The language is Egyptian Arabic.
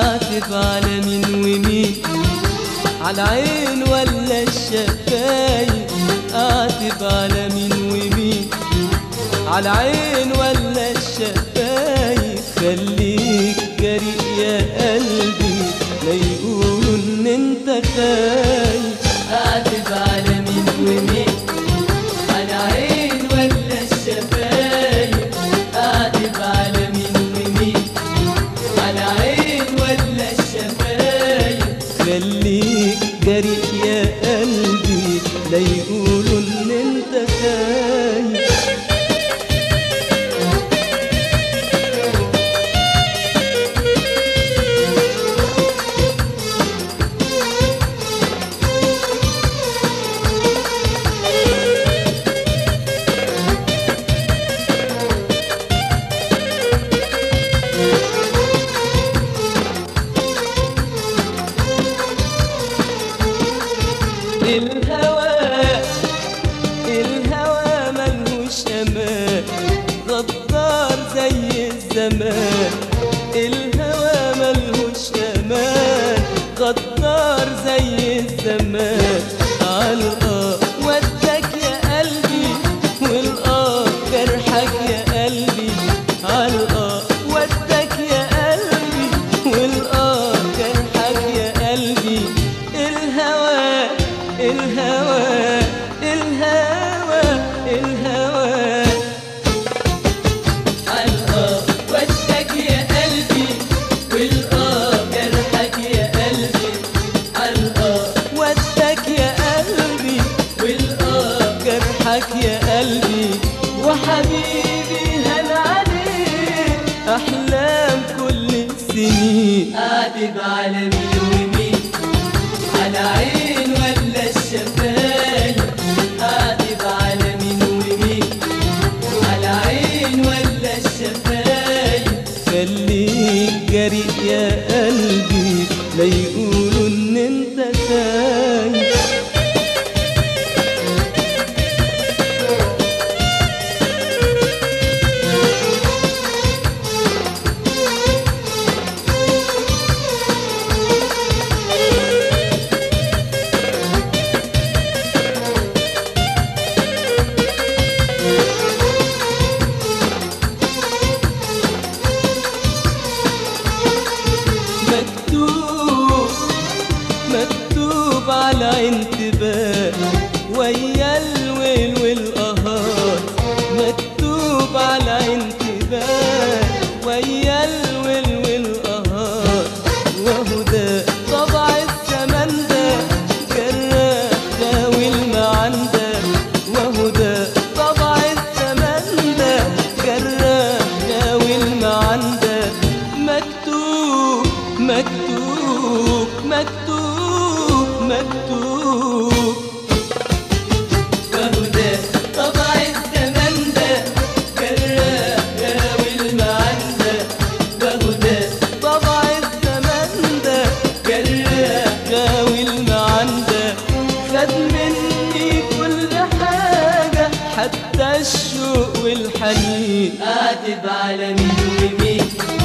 اعتب على مين ومين على عين ولا الشفايف اعتب على مين ومين على عين ولا الشفايف خليك جريء يا قلبي لا يقولوا ان انت خايف اعتب على مين ومين على عين ولا الشفايف اعتب على مين ومين على عين ولا الشفايف خليك جريء يا قلبي لا يقولوا ان انت خايف الهوى الهوى ملهوش امان غدار زي الزمان الهوى ملهوش امان غدار زي الزمان عالقى ودك يا قلبي والقى جرحك يا قلبي عالقى ودك يا قلبي والقى جرحك يا قلبي الهوى الهوى الهوى الهوى القى وشك يا قلبي والقى جرحك يا قلبي القى وشك يا قلبي والقى جرحك يا قلبي وحبيبي هل عليك احلام كل السنين اعتب على مين ومين على عين ولا الشفايف اعتب على مين ومين على عين ولا الشفايف خليك جريء يا قلبي لا يقولوا ان انت خايف مكتوب مكتوب على انتباه ويا الويل والقهار مكتوب على انتباه ويا الويل والقهار وهو ده طبع الزمن ده جراح داوي المعن ده وهو ده طبع الزمن ده جراح داوي المعن ده مكتوب مكتوب مكتوب مكتوب وهو ده طبع الزمن ده جراح داوي المعن ده وهو ده طبع الزمن ده جراح داوي المعن ده خد مني كل حاجة حتى الشوق والحنين اعتب على مين ومين